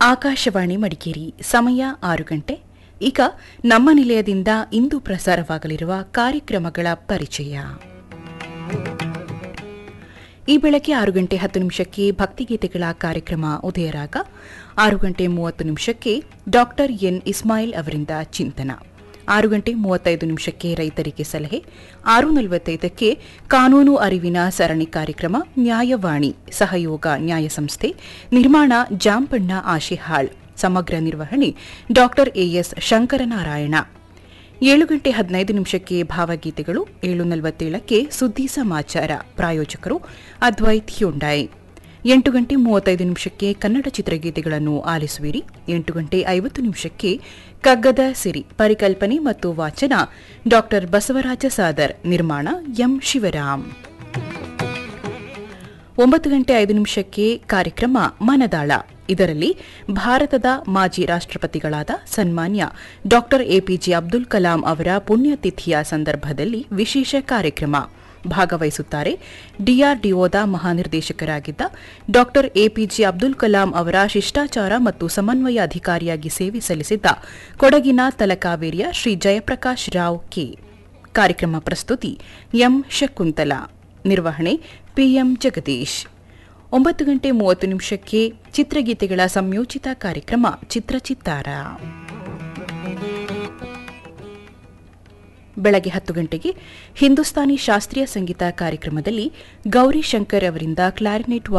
ಆಕಾಶವಾಣಿ ಮಡಿಕೇರಿ ಸಮಯ ಆರು ಗಂಟೆ ಈಗ ನಮ್ಮ ನಿಲಯದಿಂದ ಇಂದು ಪ್ರಸಾರವಾಗಲಿರುವ ಕಾರ್ಯಕ್ರಮಗಳ ಪರಿಚಯ ಈ ಬೆಳಗ್ಗೆ ಆರು ಗಂಟೆ ಹತ್ತು ನಿಮಿಷಕ್ಕೆ ಭಕ್ತಿಗೀತೆಗಳ ಕಾರ್ಯಕ್ರಮ ಉದಯರಾಗ ಆರು ಗಂಟೆ ಮೂವತ್ತು ನಿಮಿಷಕ್ಕೆ ಡಾಕ್ಟರ್ ಎನ್ ಇಸ್ಮಾಯಿಲ್ ಅವರಿಂದ ಚಿಂತನ ಆರು ಗಂಟೆ ಮೂವತ್ತೈದು ನಿಮಿಷಕ್ಕೆ ರೈತರಿಗೆ ಸಲಹೆ ಆರು ನಲವತ್ತೈದಕ್ಕೆ ಕಾನೂನು ಅರಿವಿನ ಸರಣಿ ಕಾರ್ಯಕ್ರಮ ನ್ಯಾಯವಾಣಿ ಸಹಯೋಗ ನ್ಯಾಯ ಸಂಸ್ಥೆ ನಿರ್ಮಾಣ ಜಾಂಪಣ್ಣ ಆಶಿಹಾಳ್ ಸಮಗ್ರ ನಿರ್ವಹಣೆ ಡಾಕ್ಟರ್ ಎಎಸ್ ಶಂಕರನಾರಾಯಣ ಏಳು ಗಂಟೆ ಹದಿನೈದು ನಿಮಿಷಕ್ಕೆ ಭಾವಗೀತೆಗಳು ಏಳು ನಲವತ್ತೇಳಕ್ಕೆ ಸುದ್ದಿ ಸಮಾಚಾರ ಪ್ರಾಯೋಜಕರು ಅದ್ವೈತ್ ಹ್ಯುಂಡಾಯ್ ಎಂಟು ಗಂಟೆ ಮೂವತ್ತೈದು ನಿಮಿಷಕ್ಕೆ ಕನ್ನಡ ಚಿತ್ರಗೀತೆಗಳನ್ನು ಆಲಿಸುವಿರಿ ಎಂಟು ಗಂಟೆ ಐವತ್ತು ನಿಮಿಷಕ್ಕೆ ಕಗ್ಗದ ಸಿರಿ ಪರಿಕಲ್ಪನೆ ಮತ್ತು ವಾಚನ ಡಾಕ್ಟರ್ ಬಸವರಾಜ ಸಾದರ್ ನಿರ್ಮಾಣ ಎಂ ಶಿವರಾಮ್ ಒಂಬತ್ತು ಗಂಟೆ ಐದು ನಿಮಿಷಕ್ಕೆ ಕಾರ್ಯಕ್ರಮ ಮನದಾಳ ಇದರಲ್ಲಿ ಭಾರತದ ಮಾಜಿ ರಾಷ್ಟ್ರಪತಿಗಳಾದ ಸನ್ಮಾನ್ಯ ಡಾಕ್ಟರ್ ಎಪಿಜೆ ಅಬ್ದುಲ್ ಕಲಾಂ ಅವರ ಪುಣ್ಯತಿಥಿಯ ಸಂದರ್ಭದಲ್ಲಿ ವಿಶೇಷ ಕಾರ್ಯಕ್ರಮ ಭಾಗವಹಿಸುತ್ತಾರೆ ಡಿಆರ್ಡಿಒದ ಮಹಾನಿರ್ದೇಶಕರಾಗಿದ್ದ ಡಾಕ್ಟರ್ ಎಪಿಜೆ ಅಬ್ದುಲ್ ಕಲಾಂ ಅವರ ಶಿಷ್ಟಾಚಾರ ಮತ್ತು ಸಮನ್ವಯ ಅಧಿಕಾರಿಯಾಗಿ ಸೇವೆ ಸಲ್ಲಿಸಿದ್ದ ಕೊಡಗಿನ ತಲಕಾವೇರಿಯ ಶ್ರೀ ಜಯಪ್ರಕಾಶ್ ರಾವ್ ಕೆ ಕಾರ್ಯಕ್ರಮ ಪ್ರಸ್ತುತಿ ಎಂ ಶಕುಂತಲಾ ನಿರ್ವಹಣೆ ಪಿಎಂ ಜಗದೀಶ್ ಒಂಬತ್ತು ಗಂಟೆ ಮೂವತ್ತು ನಿಮಿಷಕ್ಕೆ ಚಿತ್ರಗೀತೆಗಳ ಸಂಯೋಜಿತ ಕಾರ್ಯಕ್ರಮ ಚಿತ್ರಚಿತ್ತಾರ ಬೆಳಗ್ಗೆ ಹತ್ತು ಗಂಟೆಗೆ ಹಿಂದೂಸ್ತಾನಿ ಶಾಸ್ತ್ರೀಯ ಸಂಗೀತ ಕಾರ್ಯಕ್ರಮದಲ್ಲಿ ಗೌರಿ ಶಂಕರ್ ಅವರಿಂದ ಕ್ಲಾರಿನೆಟ್